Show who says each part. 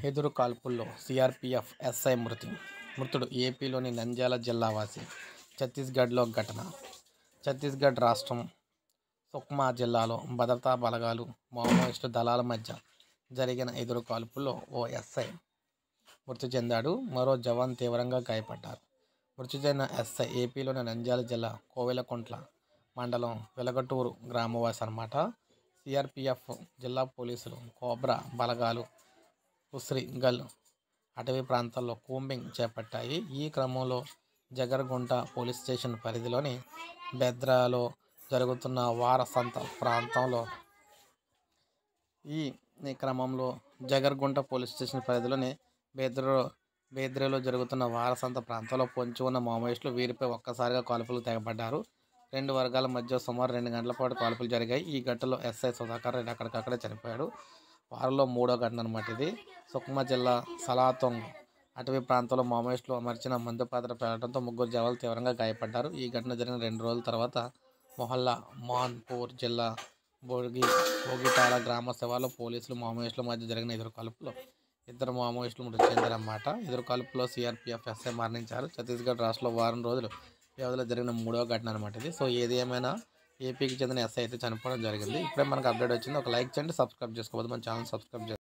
Speaker 1: ఎదురు కాల్పుల్లో CRPF SI మృతి మృతుడు ఏపీలోని నంద్యాల జిల్లా వాసి ఛత్తీస్గఢ్లో ఘటన ఛత్తీస్గఢ్ రాష్ట్రం సుక్మా జిల్లాలో భద్రతా బలగాలు మావోయిస్టు దళాల మధ్య జరిగిన ఎదురు కాల్పుల్లో ఓ ఎస్ఐ మృతి చెందాడు మరో జవాన్ తీవ్రంగా గాయపడ్డారు మృతి చెందిన ఎస్ఐ ఏపీలోని నంద్యాల జిల్లా కోవెలకుంట్ల మండలం వెలగటూరు గ్రామవాసి అన్నమాట సిఆర్పిఎఫ్ జిల్లా పోలీసులు కోబ్రా బలగాలు ఉస్రిగల్ అటవీ ప్రాంతాల్లో కూంబింగ్ చేపట్టాయి ఈ క్రమంలో జగర్గుంట పోలీస్ స్టేషన్ పరిధిలోని బెద్రాలో జరుగుతున్న వారసంత ప్రాంతంలో ఈ ఈ క్రమంలో జగర్గుంట పోలీస్ స్టేషన్ పరిధిలోని బేద్రో బేద్రేలో జరుగుతున్న వారసంత ప్రాంతంలో పొంచి ఉన్న మావోయిస్టులు వీరిపై ఒక్కసారిగా కాల్పులు తెగబడ్డారు రెండు వర్గాల మధ్య సుమారు రెండు గంటల పాటు కాల్పులు జరిగాయి ఈ ఘటనలో ఎస్ఐ సుధాకర్ రెడ్డి అక్కడికక్కడే చనిపోయాడు వారిలో మూడో ఘటన అనమాట ఇది సుక్మా జిల్లా సలాతొంగ్ అటవీ ప్రాంతంలో మావోయిస్టులు అమర్చిన మందు పాత్ర పేలడంతో ముగ్గురు జవాన్లు తీవ్రంగా గాయపడ్డారు ఈ ఘటన జరిగిన రెండు రోజుల తర్వాత మొహల్లా మాన్పూర్ జిల్లా బోగి బోగిటాల గ్రామ శివార్లో పోలీసులు మావోయిస్టుల మధ్య జరిగిన ఎదురు కాల్పులో ఇద్దరు మావోయిస్టులు మృతి చెందారన్నమాట ఎదురు కాల్పులో సిఆర్పిఎఫ్ ఎస్ఐ మరణించారు ఛత్తీస్గఢ్ రాష్ట్రంలో వారం రోజులు వ్యవధిలో జరిగిన మూడవ ఘటన అనమాట ఇది సో ఏది ఏమైనా ఏపీకి చెందిన ఎస్ఐ అయితే చనిపోవడం జరిగింది ఇప్పుడే మనకు అప్డేట్ వచ్చింది ఒక లైక్ చేయండి సబ్స్క్రైబ్ చేసుకోవద్దు మన ఛానల్ సబ్స్క్రైబ్ చేయండి